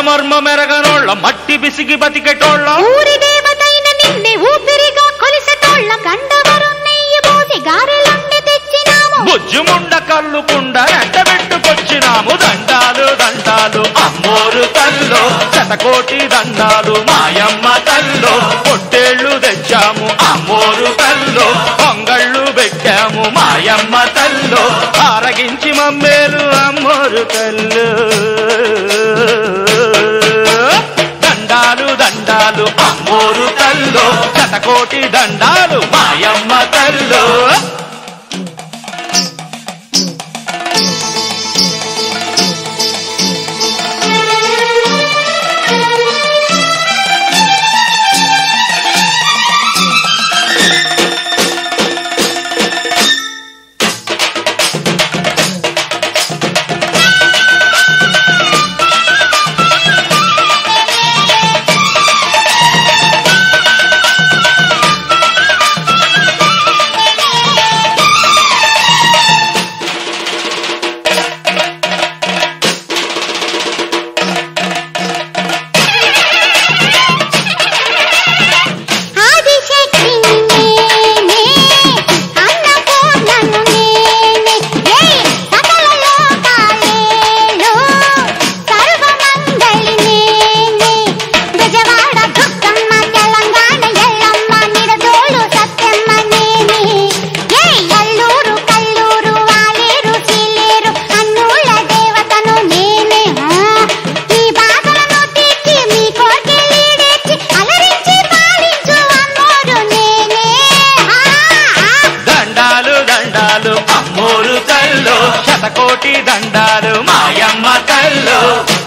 మర్మ మెరగనోళ్ళ మట్టి బిసిగి బతికెటోళ్ళ ఊరి దేవతైన నిన్నే ఊపిరిగా కొలిసెటోళ్ళ గండవరం నెయ్యి పోసి గారెలన్నీ తెచ్చినాము బుజ్జుముండ కళ్ళు కుండ ఎండబెట్టుకొచ్చినాము దండాలు దండాలు అమ్మోరు తల్లో శతకోటి దండాలు మాయమ్మ తల్లో పొట్టేళ్ళు తెచ్చాము అమ్మోరు తల్లో పొంగళ్ళు పెట్టాము మాయమ్మ తల్లో ఆరగించి మమ్మేలు అమ్మోరు తల్లు దండాలు దండాలు అమ్మోరు తల్లో శతకోటి దండాలు మాయమ్మ తల్లో ఆదిశక్తి నేనే అన్నపూర్ణను నేనే ఏయ్ సకల లోకాలేలో సర్వమంగళి నేనే బెజవాడ దుర్గమ్మ తెలంగాణ ఎల్లమ్మ నిడదోలు సత్యమ్మ నేనే ఏయ్ ఎల్లూరు కల్లూరు వాలేరు సీలేరు అన్నూళ్ళ దేవతను నేనే ఆ, ఈ బాధలను తీర్చి మీ కోరికలీడేర్చి అలరించి పాలించు అమ్మోరు నేనే ఆ, ఆ. దండాలు దండాలు అమ్మోరు తల్లు శతకోటి దండాలు మాయమ్మ తల్లు